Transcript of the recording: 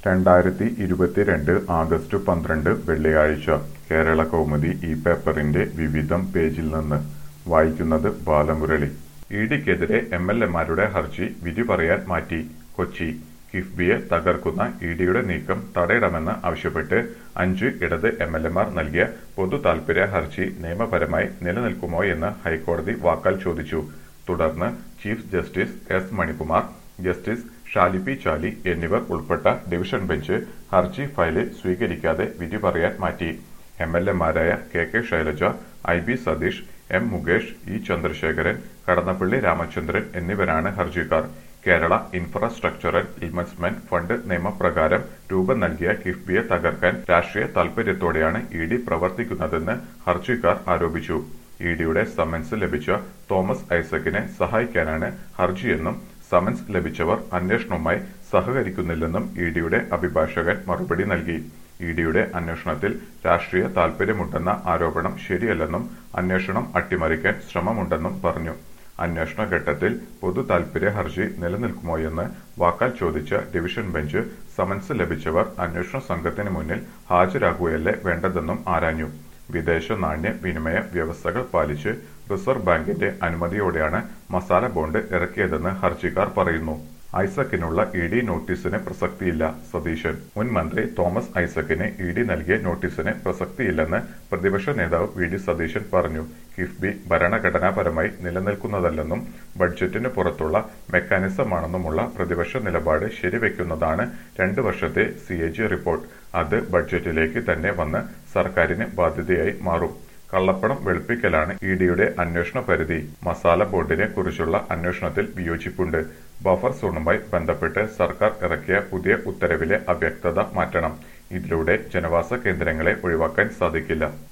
രണ്ടായിരത്തി ഇരുപത്തിരണ്ട് ആഗസ്റ്റ് പന്ത്രണ്ട് വെള്ളിയാഴ്ച കേരള കൗമുദി ഈ പേപ്പറിന്റെ വിവിധം പേജിൽ നിന്ന് വായിക്കുന്നത് ബാലമുരളി ഇഡിക്കെതിരെ എം എൽ എമാരുടെ ഹർജി വിധി പറയാൻ മാറ്റി കൊച്ചി കിഫ്ബിയെ തകർക്കുന്ന ഇഡിയുടെ നീക്കം തടയണമെന്ന് ആവശ്യപ്പെട്ട് അഞ്ച് ഇടത് എം എൽ എമാർ നൽകിയ പൊതു താൽപര്യ ഹർജി നിയമപരമായി നിലനിൽക്കുമോയെന്ന് ഹൈക്കോടതി വാക്കാൽ ചോദിച്ചു തുടർന്ന് chief justice S Manikumar justice Shaly P Chaly എന്നിവർ ഉൾപ്പെട്ട ഡിവിഷൻ ബെഞ്ച് ഹർജി ഫയലിൽ സ്വീകരിക്കാതെ വിധി പറയാൻ മാറ്റി എം എൽ എമാരായ K K Shailaja I B Satheesh M Mukesh E Chandrasekharan Kadannappalli Ramachandran എന്നിവരാണ് ഹർജിക്കാർ കേരള ഇൻഫ്രാസ്ട്രക്ചറൽ ഇൻവെസ്റ്റ്മെന്റ് ഫണ്ട് നിയമപ്രകാരം രൂപം നൽകിയ കിഫ്ബിയെ തകർക്കാൻ രാഷ്ട്രീയ താൽപര്യത്തോടെയാണ് ഇ ഡി പ്രവർത്തിക്കുന്നതെന്ന് ഹർജിക്കാർ ആരോപിച്ചു ഇഡിയുടെ സമൻസ് ലഭിച്ച തോമസ് ഐസക്കിനെ സഹായിക്കാനാണ് ഹർജിയെന്നും സമൻസ് ലഭിച്ചവർ അന്വേഷണവുമായി സഹകരിക്കുന്നില്ലെന്നും ഇഡിയുടെ അഭിഭാഷകൻ മറുപടി നൽകി ഇഡിയുടെ അന്വേഷണത്തിൽ രാഷ്ട്രീയ താൽപര്യമുണ്ടെന്ന ആരോപണം ശരിയല്ലെന്നും അന്വേഷണം അട്ടിമറിക്കാൻ ശ്രമമുണ്ടെന്നും പറഞ്ഞു അന്വേഷണ ഘട്ടത്തിൽ പൊതു താൽപര്യ ഹർജി നിലനിൽക്കുമോയെന്ന് വാക്കാൽ ചോദിച്ച ഡിവിഷൻ ബെഞ്ച് സമൻസ് ലഭിച്ചവർ അന്വേഷണ സംഘത്തിന് മുന്നിൽ ഹാജരാകുകയല്ലേ വേണ്ടതെന്നും ആരാഞ്ഞു വിദേശ നാണ്യ വിനിമയ വ്യവസ്ഥകൾ പാലിച്ച് റിസർവ് ബാങ്കിന്റെ അനുമതിയോടെയാണ് മസാല ബോണ്ട് ഇറക്കിയതെന്ന് ഹർജിക്കാർ പറയുന്നു ഐസക്കിനുള്ള ഇ ഡി നോട്ടീസിന് പ്രസക്തിയില്ല സതീശൻ മുൻ മന്ത്രി തോമസ് ഐസക്കിന് ഇ ഡി നൽകിയ നോട്ടീസിന് പ്രസക്തിയില്ലെന്ന് പ്രതിപക്ഷ നേതാവ് വി ഡി സതീശൻ പറഞ്ഞു കിഫ്ബി ഭരണഘടനാപരമായി നിലനിൽക്കുന്നതല്ലെന്നും ബഡ്ജറ്റിന് പുറത്തുള്ള മെക്കാനിസമാണെന്നുമുള്ള പ്രതിപക്ഷ നിലപാട് ശരിവെക്കുന്നതാണ് രണ്ടു വർഷത്തെ സി എ ജി റിപ്പോർട്ട് അത് ബഡ്ജറ്റിലേക്ക് തന്നെ വന്ന് സർക്കാരിന് ബാധ്യതയായി മാറും കള്ളപ്പണം വെളുപ്പിക്കലാണ് ഇ ഡിയുടെ അന്വേഷണ പരിധി മസാല ബോണ്ടിനെ കുറിച്ചുള്ള അന്വേഷണത്തിൽ വിയോജിപ്പുണ്ട് ബഫർ സോണുമായി ബന്ധപ്പെട്ട് സർക്കാർ ഇറക്കിയ പുതിയ ഉത്തരവിലെ അവ്യക്തത മാറ്റണം ഇതിലൂടെ ജനവാസ കേന്ദ്രങ്ങളെ ഒഴിവാക്കാൻ സാധിക്കില്ല